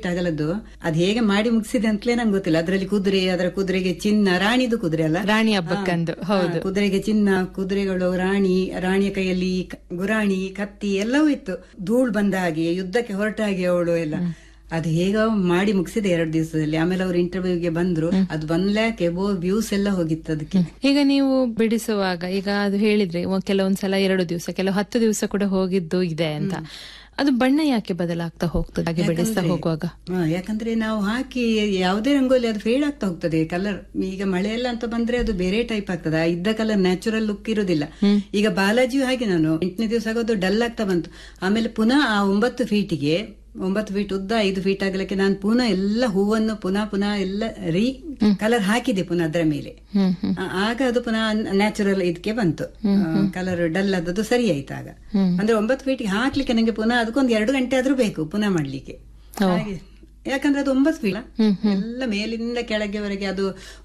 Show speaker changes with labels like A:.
A: feet ಅಗಲದ್ದು ಅದ್ ಹೇಗೆ ಮಾಡಿ ಮುಗಿಸಿದೆ ಅಂತಲೇ ನಂಗೆ ಗೊತ್ತಿಲ್ಲ ಅದರಲ್ಲಿ ಕುದುರೆ ಅದರ ಕುದುರೆಗೆ ಚಿನ್ನ ರಾಣಿದು ಕುದುರೆ ಅಲ್ಲ
B: ರಾಣಿ ಹಬ್ಬಕ್ಕಂದು ಹೌದು
A: ಹಾ, ಕುದುರೆಗೆ ಚಿನ್ನ ಕುದುರೆಗಳು ರಾಣಿ ರಾಣಿಯ ಕೈಯಲ್ಲಿ ಕ- ಗುರಾಣಿ ಕತ್ತಿ ಎಲ್ಲವೂ ಇತ್ತು ಧೂಳ್ ಬಂದ ಹಾಗೆ ಯುದ್ಧಕ್ಕೆ ಹೊರಟ ಹಾಗೆ ಅವಳು ಎಲ್ಲ ಅದು ಹೇಗ ಮಾಡಿ ಮುಗಿಸಿದೆ ಎರಡು ದಿವಸದಲ್ಲಿ ಆಮೇಲೆ ಅವ್ರು ಇಂಟರ್ವ್ಯೂಗೆ ಬಂದ್ರು ಅದು ಒನ್ ಲ್ಯಾಕ್ ಎಬೋ ವ್ಯೂಸ್ ಎಲ್ಲ ಹೋಗಿತ್ತು ಅದಕ್ಕೆ
B: ಈಗ ನೀವು ಬಿಡಿಸುವಾಗ ಈಗ ಅದು ಹೇಳಿದ್ರಿ ಒ- ಕೆಲವೊಂದ್ಸಲ ಎರಡು ದಿವಸ ಕೆಲವು ಹತ್ತು ದಿವಸ ಕೂಡ ಹೋಗಿದ್ದು ಇದೆ ಅಂತ ಅದು ಬಣ್ಣ ಯಾಕೆ ಬದಲಾಗ್ತಾ ಹೋಗ್ತದೆ ಹಾಗೆ ಬಿಡಿಸ್ತಾ ಹೋಗುವಾಗ
A: ಹಾ, ಯಾಕಂದ್ರೆ ನಾವು ಹಾಕಿ ಯಾವುದೇ ರಂಗೋಲಿ ಅದು ಫೇಡ್ ಆಗ್ತಾ ಹೋಗ್ತದೆ ಕಲರ್ ಈಗ ಮಳೆ ಎಲ್ಲ ಅಂತ ಬಂದ್ರೆ ಅದು ಬೇರೆ ಟೈಪ್ ಆಗ್ತದೆ ಆ ಇದ್ದ ಕಲರ್ ನ್ಯಾಚುರಲ್ ಲುಕ್ ಇರುದಿಲ್ಲ ಈಗ ಬಾಲಾಜಿಯು ಹಾಗೆ ನಾನು ಎಂಟನೇ ದಿವಸ ಆಗೋದು ಡಲ್ ಆಗ್ತಾ ಬಂತು ಆಮೇಲೆ ಪುನಃ ಆ ಒಂಬತ್ತು ಫೀಟಿಗೆ ಒಂಬತ್ತು ಫೀಟ್ ಉದ್ದ ಐದು ಫೀಟ್ ಆಗಲಿಕ್ಕೆ ನಾನು ಪುನಃ ಎಲ್ಲ ಹೂವನ್ನು ಪುನಃ ಪುನಃ ಎಲ್ಲ ರೀ ಕಲರ್ ಹಾಕಿದೆ ಪುನಃ ಅದರ ಮೇಲೆ
B: ಹ್ಮ್ ಹ್ಮ್
A: ಆ- ಆಗ ಅದು ಪುನಃ ನ್ಯಾಚುರಲ್ ಇದಕ್ಕೆ ಬಂತು ಕಲರ್ ಡಲ್ ಆದದ್ದು ಸರಿ ಆಯ್ತು ಆಗ ಅಂದ್ರೆ ಒಂಬತ್ತು ಫೀಟ್ಗೆ ಹಾಕ್ಲಿಕ್ಕೆ ನಂಗೆ ಪುನಃ ಅದಕ್ಕೊಂದು ಎರಡು ಗಂಟೆ ಆದ್ರೂ ಬೇಕು ಪುನಃ ಮಾಡ್ಲಿಕ್ಕೆ ಹಾಗೆ ಯಾಕಂದ್ರೆ ಅದು ಒಂಬತ್ತು ಫೀಟ್ ಎಲ್ಲ ಮೇಲಿಂದ ಕೆಳಗೆವರೆಗೆ ಅದು